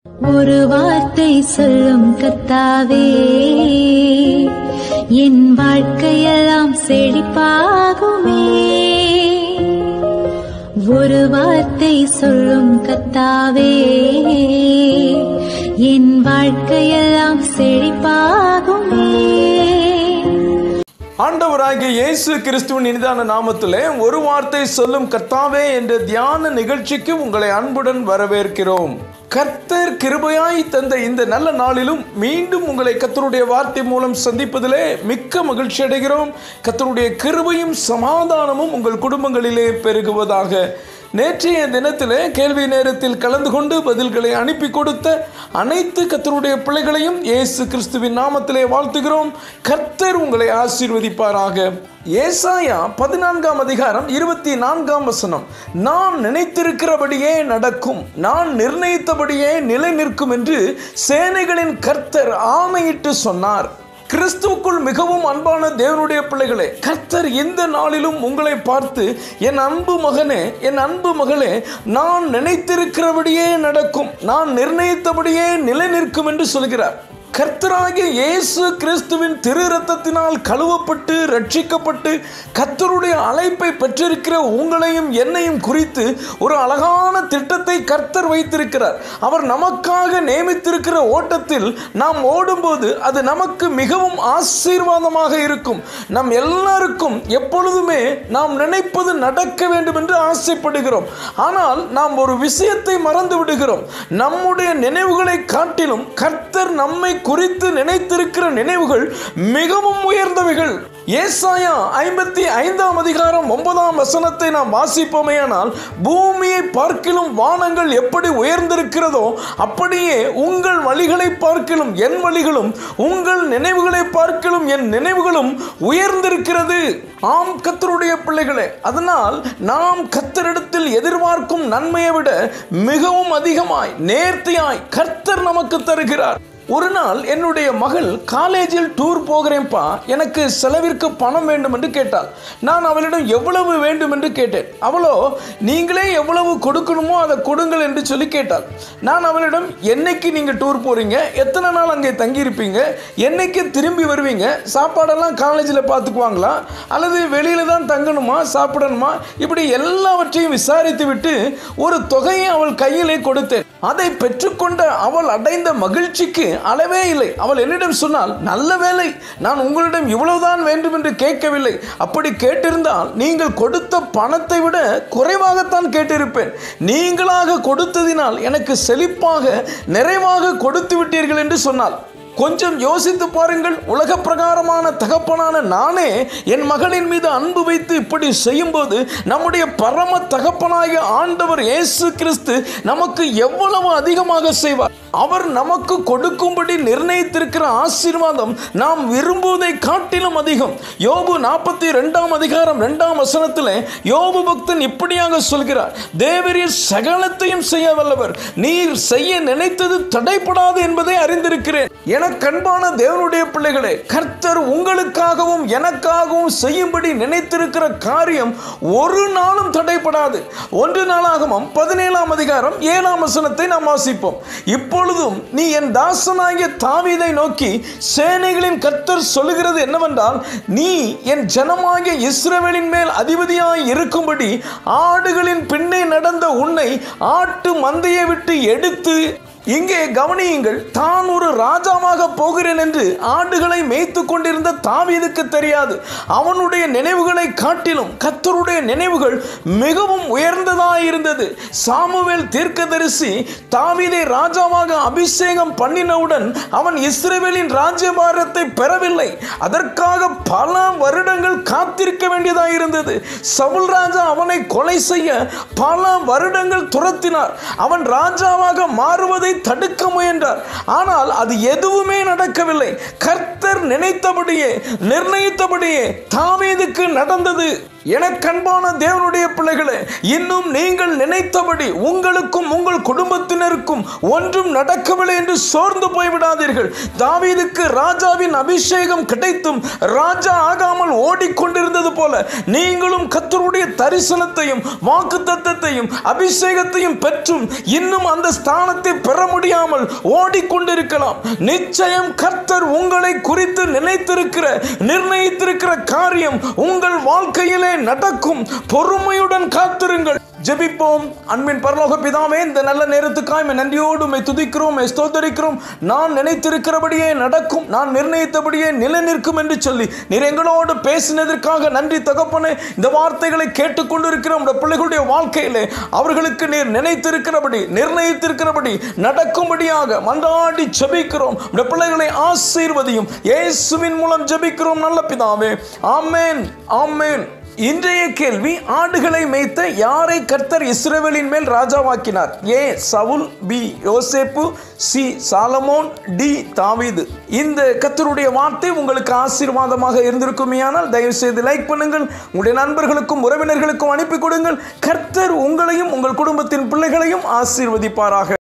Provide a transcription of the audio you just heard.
ஒரு வார்த்தை சொல்லும் கத்தாவே என் வாழ்க்கையெல்லாம் செழிப்பாகுமே ஒரு வார்த்தை சொல்லும் கத்தாவே என் வாழ்க்கையெல்லாம் செழிப்பாகுமே ஆண்டவராகிய இயேசு கிறிஸ்துவின் இனிதான நாமத்திலே ஒரு வார்த்தை சொல்லும் கர்த்தாவே என்ற தியான நிகழ்ச்சிக்கு உங்களை அன்புடன் வரவேற்கிறோம் கர்த்தர் கிருபையாய் தந்த இந்த நல்ல நாளிலும் மீண்டும் உங்களை கர்த்தருடைய வார்த்தை மூலம் சந்திப்பதிலே மிக்க மகிழ்ச்சி அடைகிறோம் கர்த்தருடைய கிருபையும் சமாதானமும் உங்கள் குடும்பங்களிலே பெருகுவதாக நேற்றைய தினத்திலே கேள்வி நேரத்தில் கலந்து கொண்டு பதில்களை அனுப்பி கொடுத்த அனைத்து கர்த்தருடைய பிள்ளைகளையும் இயேசு கிறிஸ்துவின் நாமத்திலே வாழ்த்துகிறோம் கர்த்தர் உங்களை ஆசீர்வதிப்பாராக ஏசாயா பதினான்காம் அதிகாரம் இருபத்தி நான்காம் வசனம் நான் நினைத்திருக்கிறபடியே நடக்கும் நான் நிர்ணயித்தபடியே நிலை நிற்கும் என்று சேனைகளின் கர்த்தர் ஆணையிட்டு சொன்னார் கிறிஸ்துவுக்குள் மிகவும் அன்பான தேவனுடைய பிள்ளைகளே கர்த்தர் இந்த நாளிலும் உங்களை பார்த்து என் அன்பு மகனே என் அன்பு மகளே நான் நினைத்திருக்கிறபடியே நடக்கும் நான் நிர்ணயித்தபடியே நிலை நிற்கும் என்று சொல்கிறார் கர்த்தராகிய இயேசு கிறிஸ்துவின் திரு ரத்தத்தினால் கழுவப்பட்டு ரட்சிக்கப்பட்டு கர்த்தருடைய அழைப்பை பெற்றிருக்கிற உங்களையும் என்னையும் குறித்து ஒரு அழகான திட்டத்தை கர்த்தர் வைத்திருக்கிறார் அவர் நமக்காக நியமித்திருக்கிற ஓட்டத்தில் நாம் ஓடும்போது அது நமக்கு மிகவும் ஆசீர்வாதமாக இருக்கும் நம் எல்லாருக்கும் எப்பொழுதுமே நாம் நினைப்பது நடக்க வேண்டும் என்று ஆசைப்படுகிறோம் ஆனால் நாம் ஒரு விஷயத்தை மறந்து விடுகிறோம் நம்முடைய நினைவுகளை காட்டிலும் கர்த்தர் நம்மை குறித்து நினைத்திருக்கிற நினைவுகள் மிகவும் உயர்ந்தவைகள் ஏசாயா ஐம்பத்தி ஐந்தாம் அதிகாரம் ஒன்பதாம் வசனத்தை நாம் வாசிப்போமேயானால் பூமியை பார்க்கிலும் வானங்கள் எப்படி உயர்ந்திருக்கிறதோ அப்படியே உங்கள் வழிகளை பார்க்கிலும் என் வழிகளும் உங்கள் நினைவுகளை பார்க்கிலும் என் நினைவுகளும் உயர்ந்திருக்கிறது ஆம் கத்தருடைய பிள்ளைகளே அதனால் நாம் கத்தரிடத்தில் எதிர்பார்க்கும் நன்மையை விட மிகவும் அதிகமாய் நேர்த்தியாய் கர்த்தர் நமக்கு தருகிறார் ஒரு நாள் என்னுடைய மகள் காலேஜில் டூர் போகிறேன்ப்பா எனக்கு செலவிற்கு பணம் வேண்டும் என்று கேட்டாள் நான் அவளிடம் எவ்வளவு வேண்டும் என்று கேட்டேன் அவளோ நீங்களே எவ்வளவு கொடுக்கணுமோ அதை கொடுங்கள் என்று சொல்லி கேட்டாள் நான் அவளிடம் என்னைக்கு நீங்கள் டூர் போகிறீங்க எத்தனை நாள் அங்கே தங்கியிருப்பீங்க என்னைக்கு திரும்பி வருவீங்க சாப்பாடெல்லாம் காலேஜில் பார்த்துக்குவாங்களா அல்லது வெளியில் தான் தங்கணுமா சாப்பிடணுமா இப்படி எல்லாவற்றையும் விசாரித்து விட்டு ஒரு தொகையை அவள் கையிலே கொடுத்தேன் அதை பெற்றுக்கொண்ட அவள் அடைந்த மகிழ்ச்சிக்கு அளவே இல்லை அவள் என்னிடம் சொன்னால் நல்ல வேலை நான் உங்களிடம் இவ்வளவுதான் வேண்டும் என்று கேட்கவில்லை அப்படி கேட்டிருந்தால் நீங்கள் கொடுத்த பணத்தை விட குறைவாகத்தான் கேட்டிருப்பேன் நீங்களாக கொடுத்ததினால் எனக்கு செழிப்பாக நிறைவாக கொடுத்து விட்டீர்கள் என்று சொன்னாள் கொஞ்சம் யோசித்து பாருங்கள் உலக பிரகாரமான தகப்பனான நானே என் மகளின் மீது அன்பு வைத்து இப்படி செய்யும்போது நம்முடைய பரம தகப்பனாகிய ஆண்டவர் இயேசு கிறிஸ்து நமக்கு எவ்வளவு அதிகமாக செய்வார் அவர் நமக்கு கொடுக்கும்படி நிர்ணயித்திருக்கிற ஆசீர்வாதம் நாம் விரும்புவதை காட்டிலும் அதிகம் யோபு நாற்பத்தி ரெண்டாம் அதிகாரம் ரெண்டாம் வசனத்தில் யோபு பக்தன் இப்படியாக சொல்கிறார் தேவரீர் சகலத்தையும் செய்ய வல்லவர் நீர் செய்ய நினைத்தது தடைப்படாது என்பதை அறிந்திருக்கிறேன் என கண்பான தேவனுடைய பிள்ளைகளே கர்த்தர் உங்களுக்காகவும் எனக்காகவும் செய்யும்படி நினைத்திருக்கிற காரியம் ஒரு நாளும் தடைப்படாது ஒன்று நாளாகமும் பதினேழாம் அதிகாரம் ஏழாம் வசனத்தை நாம் வாசிப்போம் இப்பொழுதும் நீ என் தாசனாகிய தாவீதை நோக்கி சேனைகளின் கர்த்தர் சொல்லுகிறது என்னவென்றால் நீ என் ஜனமாகிய இஸ்ரவேலின் மேல் அதிபதியாய் இருக்கும்படி ஆடுகளின் பின்னே நடந்த உன்னை ஆட்டு மந்தையை விட்டு எடுத்து இங்கே கவனியுங்கள் தான் ஒரு ராஜாவாக போகிறேன் என்று ஆடுகளை மேய்த்து கொண்டிருந்த தாவீதுக்கு தெரியாது அவனுடைய நினைவுகளை காட்டிலும் கத்தருடைய நினைவுகள் மிகவும் உயர்ந்ததாக இருந்தது சாமுவேல் தீர்க்கதரிசி தாவீதை ராஜாவாக அபிஷேகம் பண்ணினவுடன் அவன் இஸ்ரேவேலின் ராஜ்யபாரத்தை பெறவில்லை அதற்காக பல வருடங்கள் காத்திருக்க வேண்டியதாக இருந்தது சவுல் ராஜா அவனை கொலை செய்ய பல வருடங்கள் துரத்தினார் அவன் ராஜாவாக மாறுவதை தடுக்க முயன்றார் ஆனால் அது எதுவுமே நடக்கவில்லை கர்த்தர் நினைத்தபடியே நிர்ணயித்தபடியே தாவீதுக்கு நடந்தது எனக்கன்பான தேவனுடைய பிள்ளைகளே இன்னும் நீங்கள் நினைத்தபடி உங்களுக்கும் உங்கள் குடும்பத்தினருக்கும் ஒன்றும் நடக்கவில்லை என்று சோர்ந்து போய்விடாதீர்கள் தாவீதுக்கு ராஜாவின் அபிஷேகம் கிடைத்தும் ராஜா ஆகாமல் ஓடிக்கொண்டிருந்தது போல நீங்களும் கத்தருடைய தரிசனத்தையும் வாக்கு தத்தத்தையும் அபிஷேகத்தையும் பெற்றும் இன்னும் அந்த ஸ்தானத்தை பெற முடியாமல் ஓடிக்கொண்டிருக்கலாம் நிச்சயம் கர்த்தர் உங்களை குறித்து நினைத்திருக்கிற நிர்ணயித்திருக்கிற காரியம் உங்கள் வாழ்க்கையிலே நடக்கும் பொறுமையுடன் காத்திருங்கள் ஜெபிப்போம் அன்பின் பரலோக பிதாவே இந்த நல்ல நேரத்துக்காய் உம்மை நன்றியோடு உம்மை துதிக்கிறோம் உம்மை ஸ்தோத்தரிக்கிறோம் நான் நினைத்திருக்கிறபடியே நடக்கும் நான் நிர்ணயித்தபடியே நிலை நிற்கும் என்று சொல்லி நீர் எங்களோடு பேசினதற்காக நன்றி தகப்பனே இந்த வார்த்தைகளை கேட்டுக்கொண்டிருக்கிற உடைய பிள்ளைகளுடைய வாழ்க்கையிலே அவர்களுக்கு நீர் நினைத்திருக்கிறபடி நிர்ணயித்திருக்கிறபடி நடக்கும்படியாக மன்றாடி ஜெபிக்கிறோம் உடைய பிள்ளைகளை ஆசீர்வதியும் இயேசுவின் மூலம் ஜெபிக்கிறோம் நல்ல பிதாவே ஆமென் ஆமென் இன்றைய கேள்வி ஆடுகளை மேய்த்த யாரை கர்த்தர் இஸ்ரவேலின் மேல் ராஜாவாக்கினார் ஏ சவுல் பி யோசேப்பு சி சாலமோன் டி தாவீது இந்த கர்த்தருடைய வார்த்தை உங்களுக்கு ஆசீர்வாதமாக இருந்திருக்குமேயானால் தயவு செய்து லைக் பண்ணுங்கள் உங்களுடைய நண்பர்களுக்கும் உறவினர்களுக்கும் அனுப்பி கொடுங்கள் கர்த்தர் உங்களையும் உங்கள் குடும்பத்தின் பிள்ளைகளையும் ஆசீர்வதிப்பாராக